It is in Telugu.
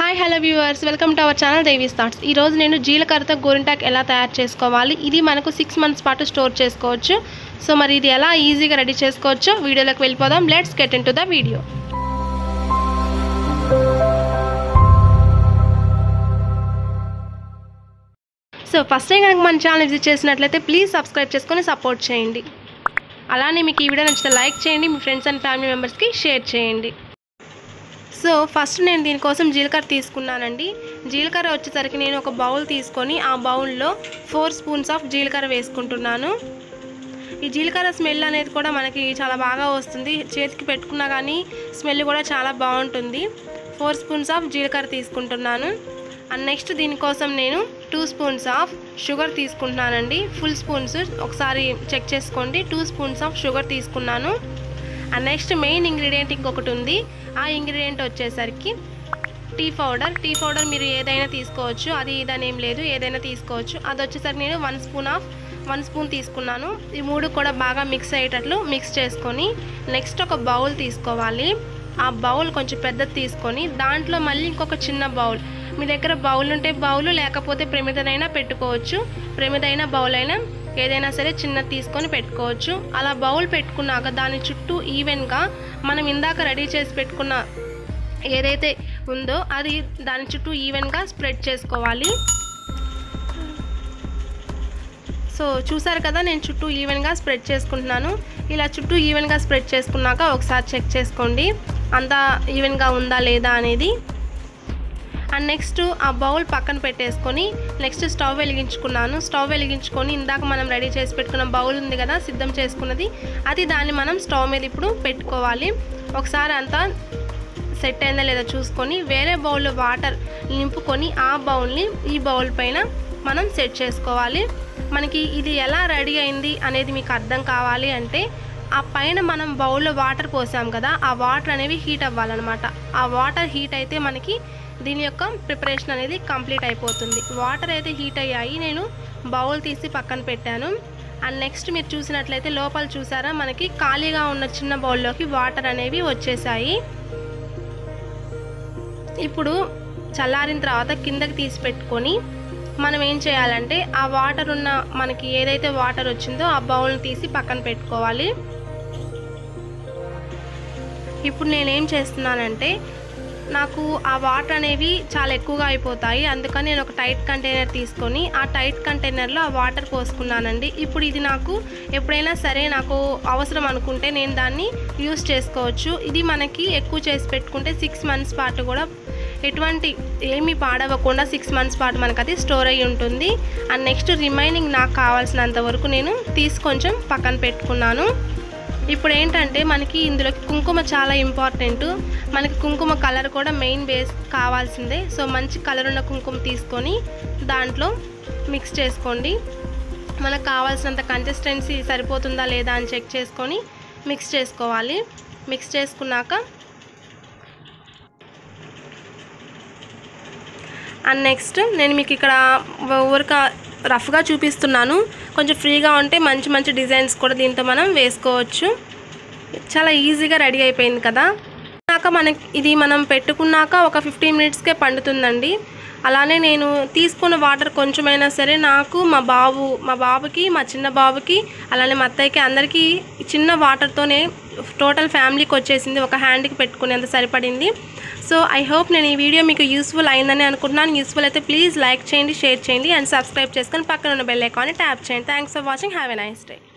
hi hello viewers welcome to our channel Devi's thoughts ఈరోజు నేను జీలకర్రతో గోరింటాక్ ఎలా తయారు చేసుకోవాలి ఇది మనకు సిక్స్ మంత్స్ పాటు స్టోర్ చేసుకోవచ్చు సో మరి ఇది ఎలా ఈజీగా రెడీ చేసుకోవచ్చో వీడియోలోకి వెళ్ళిపోదాం let's get in to the video so first time కనుక మన ఛానల్ విజిట్ చేసినట్లయితే ప్లీజ్ సబ్స్క్రైబ్ చేసుకొని సపోర్ట్ చేయండి అలానే మీకు ఈ వీడియో నచ్చితే లైక్ చేయండి మీ ఫ్రెండ్స్ అండ్ ఫ్యామిలీ మెంబర్స్కి షేర్ చేయండి సో ఫస్ట్ నేను దీనికోసం జీలకర్ర తీసుకున్నానండి జీలకర్ర వచ్చేసరికి నేను ఒక బౌల్ తీసుకొని ఆ బౌల్లో ఫోర్ స్పూన్స్ ఆఫ్ జీలకర్ర వేసుకుంటున్నాను ఈ జీలకర్ర స్మెల్ అనేది కూడా మనకి చాలా బాగా వస్తుంది చేతికి పెట్టుకున్నా కానీ స్మెల్ కూడా చాలా బాగుంటుంది ఫోర్ స్పూన్స్ ఆఫ్ జీలకర్ర తీసుకుంటున్నాను అండ్ నెక్స్ట్ దీనికోసం నేను టూ స్పూన్స్ ఆఫ్ షుగర్ తీసుకుంటున్నానండి ఫుల్ స్పూన్స్ ఒకసారి చెక్ చేసుకోండి టూ స్పూన్స్ ఆఫ్ షుగర్ తీసుకున్నాను అండ్ నెక్స్ట్ మెయిన్ ఇంగ్రీడియంట్ ఇంకొకటి ఉంది ఆ ఇంగ్రీడియంట్ వచ్చేసరికి టీ పౌడర్ టీ పౌడర్ మీరు ఏదైనా తీసుకోవచ్చు అది ఇదని ఏం లేదు ఏదైనా తీసుకోవచ్చు అది వచ్చేసరికి నేను one spoon of one spoon తీసుకున్నాను ఈ మూడు కూడా బాగా మిక్స్ అయ్యేటట్లు మిక్స్ చేసుకొని నెక్స్ట్ ఒక బౌల్ తీసుకోవాలి ఆ బౌల్ కొంచెం పెద్దది తీసుకొని దాంట్లో మళ్ళీ ఇంకొక చిన్న బౌల్ మీ దగ్గర బౌల్ ఉంటే బౌల్ లేకపోతే ప్రమిదనైనా పెట్టుకోవచ్చు ప్రమిదైన బౌల్ అయినా ఏదైనా సరే చిన్నది తీసుకొని పెట్టుకోవచ్చు అలా బౌల్ పెట్టుకున్నాక దాని చుట్టూ ఈవెన్గా మనం ఇందాక రెడీ చేసి పెట్టుకున్న ఏదైతే ఉందో అది దాని చుట్టూ ఈవెన్గా స్ప్రెడ్ చేసుకోవాలి సో చూసారు కదా నేను చుట్టూ ఈవెన్గా స్ప్రెడ్ చేసుకుంటున్నాను ఇలా చుట్టూ ఈవెన్గా స్ప్రెడ్ చేసుకున్నాక ఒకసారి చెక్ చేసుకోండి అంతా ఈవెన్గా ఉందా లేదా అనేది అండ్ నెక్స్ట్ ఆ బౌల్ పక్కన పెట్టేసుకొని నెక్స్ట్ స్టవ్ వెలిగించుకున్నాను స్టవ్ వెలిగించుకొని ఇందాక మనం రెడీ చేసి పెట్టుకున్న బౌల్ ఉంది కదా సిద్ధం చేసుకున్నది అది దాన్ని మనం స్టవ్ మీద ఇప్పుడు పెట్టుకోవాలి ఒకసారి అంతా సెట్ అయిందా లేదా చూసుకొని వేరే బౌల్లో వాటర్ నింపుకొని ఆ బౌల్ని ఈ బౌల్ పైన మనం సెట్ చేసుకోవాలి మనకి ఇది ఎలా రెడీ అయింది అనేది మీకు అర్థం కావాలి అంటే ఆ పైన మనం బౌల్లో వాటర్ పోసాం కదా ఆ వాటర్ అనేవి హీట్ అవ్వాలన్నమాట ఆ వాటర్ హీట్ అయితే మనకి దీని యొక్క ప్రిపరేషన్ అనేది కంప్లీట్ అయిపోతుంది వాటర్ అయితే హీట్ అయ్యాయి నేను బౌల్ తీసి పక్కన పెట్టాను అండ్ నెక్స్ట్ మీరు చూసినట్లయితే లోపల చూసారా మనకి ఖాళీగా ఉన్న చిన్న బౌల్లోకి వాటర్ అనేవి వచ్చేసాయి ఇప్పుడు చల్లారిన తర్వాత కిందకి తీసి పెట్టుకొని మనం ఏం చేయాలంటే ఆ వాటర్ ఉన్న మనకి ఏదైతే వాటర్ వచ్చిందో ఆ బౌల్ని తీసి పక్కన పెట్టుకోవాలి ఇప్పుడు నేనేం చేస్తున్నానంటే నాకు ఆ వాటర్ అనేవి చాలా ఎక్కువగా అయిపోతాయి అందుకని నేను ఒక టైట్ కంటైనర్ తీసుకొని ఆ టైట్ కంటైనర్లో ఆ వాటర్ పోసుకున్నానండి ఇప్పుడు ఇది నాకు ఎప్పుడైనా సరే నాకు అవసరం అనుకుంటే నేను దాన్ని యూస్ చేసుకోవచ్చు ఇది మనకి ఎక్కువ చేసి పెట్టుకుంటే సిక్స్ మంత్స్ పాటు కూడా ఎటువంటి ఏమీ పాడవకుండా సిక్స్ మంత్స్ పాటు మనకు అది స్టోర్ అయ్యి ఉంటుంది అండ్ నెక్స్ట్ రిమైనింగ్ నాకు కావాల్సినంత వరకు నేను తీసి కొంచెం పక్కన పెట్టుకున్నాను ఇప్పుడు ఏంటంటే మనకి ఇందులోకి కుంకుమ చాలా ఇంపార్టెంట్ మనకి కుంకుమ కలర్ కూడా మెయిన్ బేస్ కావాల్సిందే సో మంచి కలర్ ఉన్న కుంకుమ తీసుకొని దాంట్లో మిక్స్ చేసుకోండి మనకు కావాల్సినంత కన్సిస్టెన్సీ సరిపోతుందా లేదా అని చెక్ చేసుకొని మిక్స్ చేసుకోవాలి మిక్స్ చేసుకున్నాక అండ్ నెక్స్ట్ నేను మీకు ఇక్కడ ఊరిక రఫ్గా చూపిస్తున్నాను కొంచెం ఫ్రీగా ఉంటే మంచి మంచి డిజైన్స్ కూడా దీంతో మనం వేసుకోవచ్చు చాలా ఈజీగా రెడీ అయిపోయింది కదా నాక మనకి ఇది మనం పెట్టుకున్నాక ఒక ఫిఫ్టీన్ మినిట్స్కే పండుతుందండి అలానే నేను తీసుకున్న వాటర్ కొంచెమైనా సరే నాకు మా బాబు మా బాబుకి మా చిన్న బాబుకి అలానే మా అత్తయ్యకి అందరికీ చిన్న వాటర్తోనే టోటల్ ఫ్యామిలీకి వచ్చేసింది ఒక హ్యాండ్కి పెట్టుకునేంత సరిపడింది సో ఐ హోప్ నేను ఈ వీడియో మీకు యూస్ఫుల్ అయిందని అనుకుంటున్నాను యూస్ఫుల్ అయితే ప్లీజ్ లైక్ చేయండి షేర్ చేయండి అండ్ సబ్స్క్రైబ్ చేసుకొని పక్కన ఉన్న బెల్ ఐకాన్ని ట్యాప్ చేయండి thanks for watching have a nice day